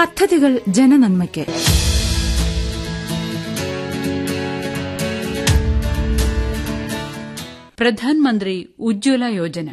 പദ്ധതികൾ ജനനന്മയ്ക്ക് Pradhan Mantri Ujjwala Yojana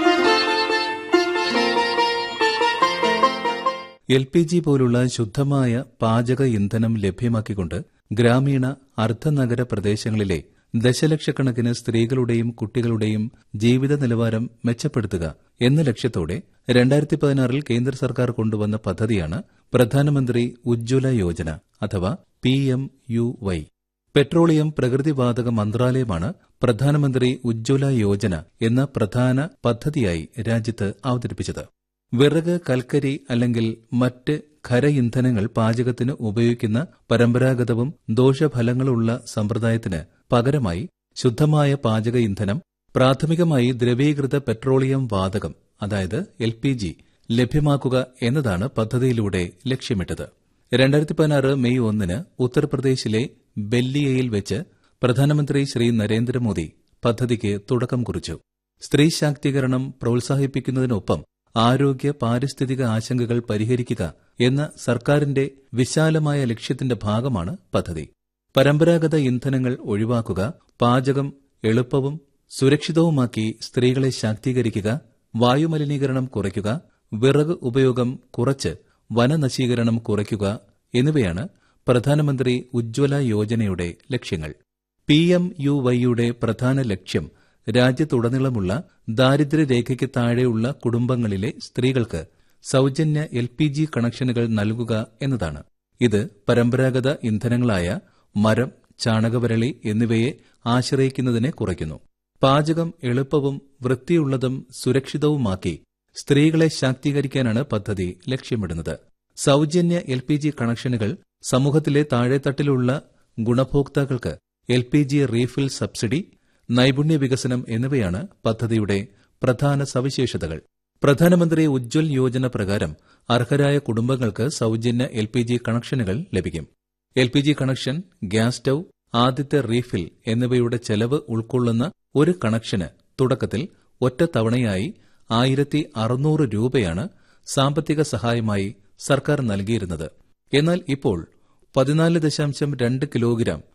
L P G പോലുള്ള ശുദ്ധമായ പാചക ഇന്ധനം ലഭ്യമാക്കിക്കൊണ്ട് ഗ്രാമീണ അർദ്ധനഗര പ്രദേശങ്ങളിലെ ദശലക്ഷക്കണക്കിന് സ്ത്രീകളുടെയും കുട്ടികളുടെയും ജീവിത നിലവാരം മെച്ചപ്പെടുത്തുക എന്ന ലക്ഷ്യത്തോടെ രണ്ടായിരത്തി പതിനാറിൽ കേന്ദ്ര സർക്കാർ കൊണ്ടുവന്ന പദ്ധതിയാണ് പ്രധാനമന്ത്രി ഉജ്ജ്വല യോജന അഥവാ P M U Y petroleum പ്രകൃതിവാതക മന്ത്രാലയമാണ് പ്രധാനമന്ത്രി ഉജ്ജ്വല യോജന എന്ന പ്രധാന പദ്ധതിയായി രാജ്യത്ത് അവതരിപ്പിച്ചത് വിറക് കൽക്കരി അല്ലെങ്കിൽ മറ്റ് ഖര ഇന്ധനങ്ങൾ പാചകത്തിന് ഉപയോഗിക്കുന്ന പരമ്പരാഗതവും ദോഷഫലങ്ങളുള്ള സമ്പ്രദായത്തിന് പകരമായി ശുദ്ധമായ പാചക ഇന്ധനം പ്രാഥമികമായി ദ്രവീകൃത പെട്രോളിയം വാതകം അതായത് എൽ പി ജി ലഭ്യമാക്കുക എന്നതാണ് പദ്ധതിയിലൂടെ ലക്ഷ്യമിട്ടത് രണ്ടായിരത്തി പതിനാറ് മെയ് ഒന്നിന് ഉത്തർപ്രദേശിലെ ബല്ലിയയിൽ വെച്ച് പ്രധാനമന്ത്രി ശ്രീ നരേന്ദ്രമോദി പദ്ധതിക്ക് തുടക്കം കുറിച്ചു സ്ത്രീ ശാക്തീകരണം പ്രോത്സാഹിപ്പിക്കുന്നതിനൊപ്പം ആരോഗ്യ പാരിസ്ഥിതിക ആശങ്കകൾ പരിഹരിക്കുക എന്ന സർക്കാരിന്റെ വിശാലമായ ലക്ഷ്യത്തിന്റെ ഭാഗമാണ് പദ്ധതി പരമ്പരാഗത ഇന്ധനങ്ങൾ ഒഴിവാക്കുക പാചകം എളുപ്പവും സുരക്ഷിതവുമാക്കി സ്ത്രീകളെ ശാക്തീകരിക്കുക വായുമലിനീകരണം കുറയ്ക്കുക വിറക് ഉപയോഗം കുറച്ച് വനനശീകരണം കുറയ്ക്കുക എന്നിവയാണ് പ്രധാനമന്ത്രി ഉജ്ജ്വല യോജനയുടെ ലക്ഷ്യങ്ങൾ പി എം യു വൈയുടെ പ്രധാന ലക്ഷ്യം രാജ്യത്തുടനീളമുള്ള ദാരിദ്ര്യരേഖയ്ക്ക് താഴെയുള്ള കുടുംബങ്ങളിലെ സ്ത്രീകൾക്ക് സൌജന്യ എൽ പി ജി കണക്ഷനുകൾ നൽകുക എന്നതാണ് ഇത് പരമ്പരാഗത ഇന്ധനങ്ങളായ മരം ചാണകവരളി എന്നിവയെ ആശ്രയിക്കുന്നതിനെ കുറയ്ക്കുന്നു പാചകം എളുപ്പവും വൃത്തിയുള്ളതും സുരക്ഷിതവുമാക്കി സ്ത്രീകളെ ശാക്തീകരിക്കാനാണ് പദ്ധതി ലക്ഷ്യമിടുന്നത് സൌജന്യ എൽ പി ജി കണക്ഷനുകൾ സമൂഹത്തിലെ താഴെത്തട്ടിലുള്ള ഗുണഭോക്താക്കൾക്ക് L P G refill subsidy നൈപുണ്യ വികസനം എന്നിവയാണ് പദ്ധതിയുടെ പ്രധാന സവിശേഷതകൾ പ്രധാനമന്ത്രി ഉജ്ജ്വൽ യോജന പ്രകാരം അർഹരായ കുടുംബങ്ങൾക്ക് സൌജന്യ എൽ പി ജി കണക്ഷനുകൾ ലഭിക്കും L P G connection gas stove ആദ്യത്തെ റീഫിൽ എന്നിവയുടെ ചെലവ് ഉൾക്കൊള്ളുന്ന ഒരു കണക്ഷന് തുടക്കത്തിൽ ഒറ്റത്തവണയായി ആയിരത്തി അറുന്നൂറ് രൂപയാണ് സാമ്പത്തിക സഹായമായി സർക്കാർ നൽകിയിരുന്നത് എന്നാൽ ഇപ്പോൾ പതിനാല് ദശാംശം രണ്ട് കിലോഗ്രാം